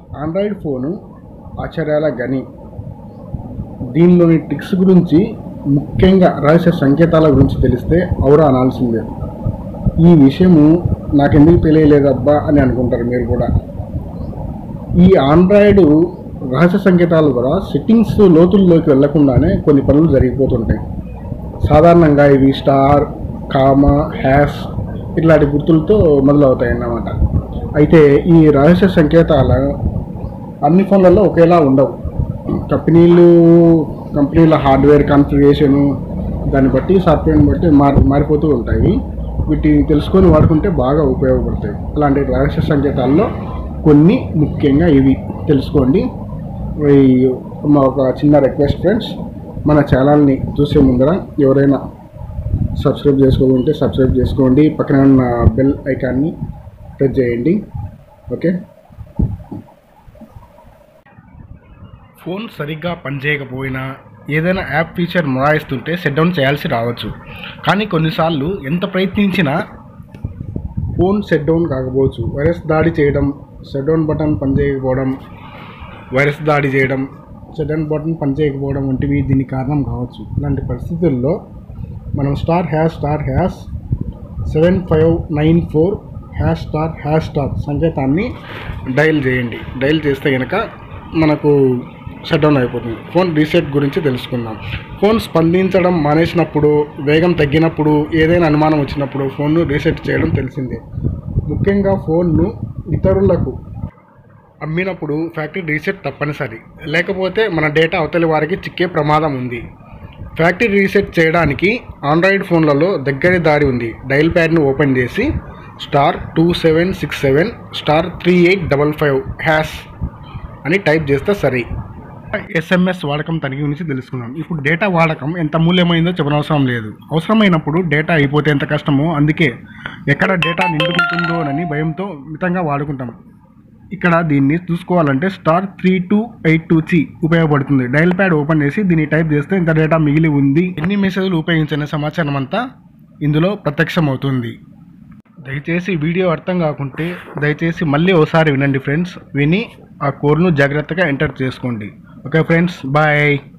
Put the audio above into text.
Android phone ఆశ్చర్యాల గని దీనిలోని tricks గురించి ముఖ్యంగా రహస్య సంకేతాల గురించి తెలిస్తే ఔరా అనాల్సిందే ఈ విషయము నాకెందుకు తెలియలేదబ్బా అని అనుకుంటారు మీరు కూడా ఈ ఆండ్రాయిడ్ రహస్య సంకేతాల ద్వారా సెట్టింగ్స్ లోతుల్లోకి వెళ్లకుండానే కొన్ని పనులు జరిగిపోతుంటాయి సాధారణంగా ఇవి స్టార్ కామా హ్యాష్ ఇట్లాంటి గుర్తులతో మొదలవుతాయి అన్నమాట అయితే ఈ రహస్య సంకేతాల అన్ని ఫోన్లలో ఒకేలా ఉండవు కంపెనీలు కంపెనీల హార్డ్వేర్ కాన్ఫిగరేషను దాన్ని బట్టి సాఫ్ట్వేర్ని బట్టి మారి మారిపోతూ ఉంటాయి వీటిని తెలుసుకొని వాడుకుంటే బాగా ఉపయోగపడతాయి అలాంటి రహస్య సంకేతాల్లో కొన్ని ముఖ్యంగా ఇవి తెలుసుకోండి ఈ మా ఒక చిన్న రిక్వెస్ట్ ఫ్రెండ్స్ మన ఛానల్ని చూసే ముందర ఎవరైనా సబ్స్క్రైబ్ చేసుకోకుంటే సబ్స్క్రైబ్ చేసుకోండి పక్కన ఉన్న బెల్ ఐకాన్ని ప్రెస్ చేయండి ఓకే ఫోన్ సరిగ్గా పనిచేయకపోయినా ఏదైనా యాప్ ఫీచర్ మొరాయిస్తుంటే సెట్ డౌన్ చేయాల్సి రావచ్చు కానీ కొన్నిసార్లు ఎంత ప్రయత్నించినా ఫోన్ సెట్ డౌన్ కాకపోవచ్చు వైరస్ దాడి చేయడం సెట్ డౌన్ బటన్ పనిచేయకపోవడం వైరస్ దాడి చేయడం సెట్ డౌన్ బటన్ పనిచేయకపోవడం వంటివి దీనికి కారణం కావచ్చు ఇలాంటి పరిస్థితుల్లో మనం star hash star hash seven five nine four hash star hash star సంకేతాన్ని డయల్ చేయండి డయల్ చేస్తే కనుక మనకు షట్ డౌన్ అయిపోతుంది ఫోన్ రీసెట్ గురించి తెలుసుకుందాం ఫోన్ స్పందించడం మానేసినప్పుడు వేగం తగ్గినప్పుడు ఏదైనా అనుమానం వచ్చినప్పుడు ఫోన్ను రీసెట్ చేయడం తెలిసిందే ముఖ్యంగా ఫోన్ను ఇతరులకు అమ్మినప్పుడు ఫ్యాక్టరీ రీసెట్ తప్పనిసరి లేకపోతే మన డేటా అవతలి వారికి చిక్కే ప్రమాదం ఉంది ఫ్యాక్టరీ రీసెట్ చేయడానికి ఆండ్రాయిడ్ ఫోన్లలో దగ్గరి దారి ఉంది డైల్ ప్యాడ్ను ఓపెన్ చేసి star two seven six seven star three eight double five hash అని టైప్ చేస్తే సరే ఎస్ఎంఎస్ వాడకం తనిఖీ గురించి తెలుసుకున్నాం ఇప్పుడు డేటా వాడకం ఎంత మూల్యమైందో చెప్పనవసరం లేదు అవసరమైనప్పుడు డేటా అయిపోతే ఎంత కష్టమో అందుకే ఎక్కడ డేటా నిండుకుంటుందో అని భయంతో మితంగా వాడుకుంటాం ఇక్కడ దీన్ని చూసుకోవాలంటే star three two eight two C ఉపయోగపడుతుంది డైల్ ప్యాడ్ ఓపెన్ చేసి దీన్ని టైప్ చేస్తే ఇంత డేటా మిగిలి ఉంది ఎన్ని మెసేజ్లు ఉపయోగించిన సమాచారం అంతా ఇందులో ప్రత్యక్షమవుతుంది దయచేసి వీడియో అర్థం కాకుంటే దయచేసి మళ్ళీ ఒకసారి వినండి ఫ్రెండ్స్ విని ఆ కోడ్ను జాగ్రత్తగా ఎంటర్ చేసుకోండి ఓకే ఫ్రెండ్స్ బాయ్